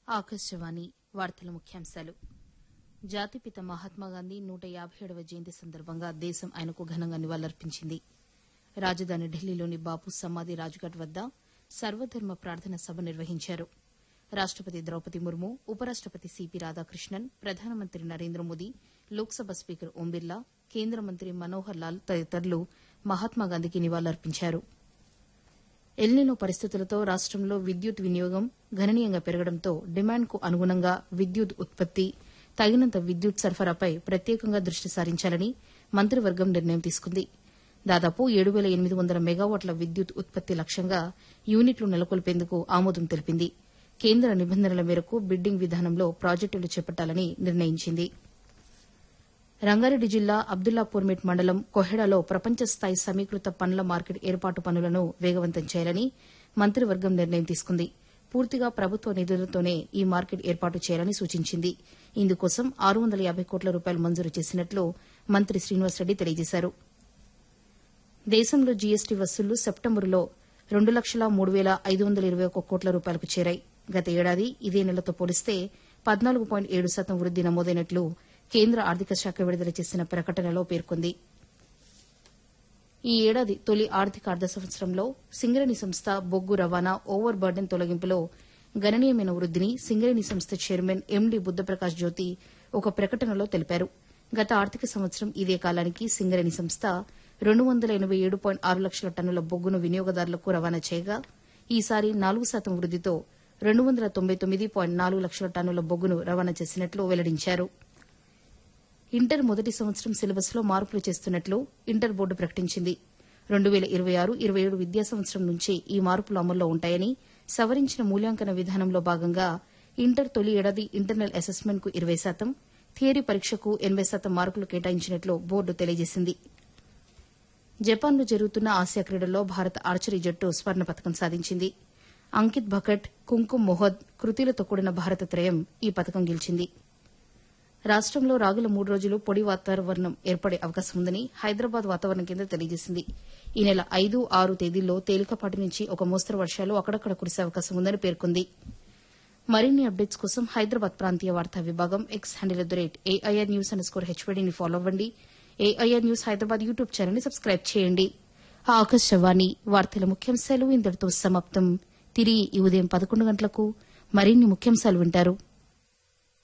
ఆకాశవాణి వార్తల ముఖ్యాంశాలు జాతిపిత మహాత్మాగాంధీ నూట యాభై ఏడవ జయంతి సందర్భంగా దేశం ఆయనకు ఘనంగా నివాళులర్పించింది రాజధాని ఢిల్లీలోని బాపు సమాధి రాజ్ఘాట్ వద్ద సర్వధర్మ ప్రార్థన సభ నిర్వహించారు రాష్టపతి ద్రౌపది ముర్ము ఉపరాష్టపతి సిపి రాధాకృష్ణన్ ప్రధానమంత్రి నరేంద్ర మోదీ లోక్సభ స్పీకర్ ఓం బిర్లా కేంద్ర మంత్రి మనోహర్ లాల్ తదితరులు మహాత్మాగాంధీకి నివాళులర్పించారు ఎల్నినో పరిస్థితులతో రాష్టంలో విద్యుత్ వినియోగం గణనీయంగా పెరగడంతో డిమాండ్కు అనుగుణంగా విద్యుత్ ఉత్పత్తి తగినంత విద్యుత్ సరఫరాపై ప్రత్యేకంగా దృష్టి సారించాలని మంత్రివర్గం నిర్ణయం తీసుకుంది దాదాపు ఏడు వేల ఎనిమిది వందల మెగావాట్ల విద్యుత్ ఉత్పత్తి లక్ష్యంగా యూనిట్లు నెలకొల్పేందుకు ఆమోదం తెలిపింది కేంద్ర నిబంధనల మేరకు బిడ్డింగ్ విధానంలో ప్రాజెక్టులు చేపట్టాలని నిర్ణయించింది రంగారెడ్డి జిల్లా అబ్దుల్లాపూర్మేట్ మండలం కొహెడాలో ప్రపంచ స్థాయి సమీకృత పండ్ల మార్కెట్ ఏర్పాటు పనులను వేగవంతం చేయాలని మంత్రివర్గం నిర్ణయం తీసుకుంది పూర్తిగా ప్రభుత్వ నిధులతోనే ఈ మార్కెట్ ఏర్పాటు చేయాలని సూచించింది ఇందుకోసం ఆరు వందల యాబై కోట్ల రూపాయలు మంజూరు చేసినట్లు మంత్రి శ్రీనివాసరెడ్డి తెలియజేశారు దేశంలో జీఎస్టీ వసూళ్లు సెప్టెంబరులో రెండు లక్షల మూడు వేల ఐదు వందల ఇరవై ఒక్క కోట్ల రూపాయలకు చేరాయి గత ఏడాది ఇదే నెలతో పోలిస్తే పద్నాలుగు పాయింట్ ఏడు శాతం వృద్ది నమోదైనట్లు కేంద్ర ఆర్థిక శాఖ విడుదల చేసిన ప్రకటనలో పేర్కొంది ఈ ఏడాది తొలి ఆర్థిక అర్ధ సంవత్సరంలో సింగరేణి సంస్థ బొగ్గు రవాణా ఓవర్ బర్డెన్ తొలగింపులో గణనీయమైన వృద్దిని సింగరేణి సంస్థ చైర్మన్ ఎండీ బుద్దప్రకాష్ జ్యోతి ఒక ప్రకటనలో తెలిపారు గత ఆర్థిక సంవత్సరం ఇదే కాలానికి సింగరేణి సంస్థ రెండు వందల ఎనబై ఏడు పాయింట్ ఆరు లక్షల టన్నుల బొగ్గును వినియోగదారులకు రవాణా చేయగా ఈసారి నాలుగు శాతం వృద్దితో రెండు వందల తొంభై తొమ్మిది పాయింట్ నాలుగు లక్షల టన్నుల బొగ్గును రవాణా చేసినట్లు వెల్లడించారు ఇంటర్ మొదటి సంవత్సరం సిలబస్లో మార్పులు చేస్తున్నట్లు ఇంటర్ బోర్డు ప్రకటించింది రెండు వేల ఇరవై ఆరు ఇరవై ఏడు విద్యా సంవత్సరం నుంచి ఈ మార్పులు అమల్లో ఉంటాయని సవరించిన మూల్యాంకన విధానంలో భాగంగా ఇంటర్ తొలి ఏడాది ఇంటర్నల్ అసెస్మెంట్కు ఇరవై శాతం థియరీ పరీక్షకు ఎనబై శాతం మార్కులు కేటాయించినట్లు బోర్డు తెలియజేసింది జపాన్లో జరుగుతున్న ఆసియా క్రీడల్లో భారత ఆర్చరీ జట్టు స్వర్ణ పథకం సాధించింది అంకిత్ భకట్ కుంకుమ్ మొహద్ కృతిలతో కూడిన భారత త్రయం ఈ పథకం గెలిచింది రాష్టంలో రాగుల మూడు రోజులు పొడి వాతావరణం ఏర్పడే అవకాశం ఉందని హైదరాబాద్ వాతావరణ కేంద్రం తెలియజేసింది ఈ నెల ఐదు ఆరు తేదీల్లో తేలికపాటి నుంచి ఒక మోస్తరు వర్షాలు అక్కడక్కడ కురిసే అవకాశం ఉందని పేర్కొంది మరిన్ని అప్డేట్స్ కోసం హైదరాబాద్ ప్రాంతీయ వార్తా విభాగం X handle at the rate AIR news underscore హెచ్వీడీని ఫాలో అవ్వండి ఏఐఆర్ న్యూస్ హైదరాబాద్ యూట్యూబ్ ఛానల్ని సబ్స్క్రైబ్ చేయండి ఆకాశవాణి వార్తల ముఖ్యాంశాలు ఇంతటితో సమాప్తం తిరిగి ఈ ఉదయం పదకొండు గంటలకు మరిన్ని ముఖ్యాంశాలు వింటారు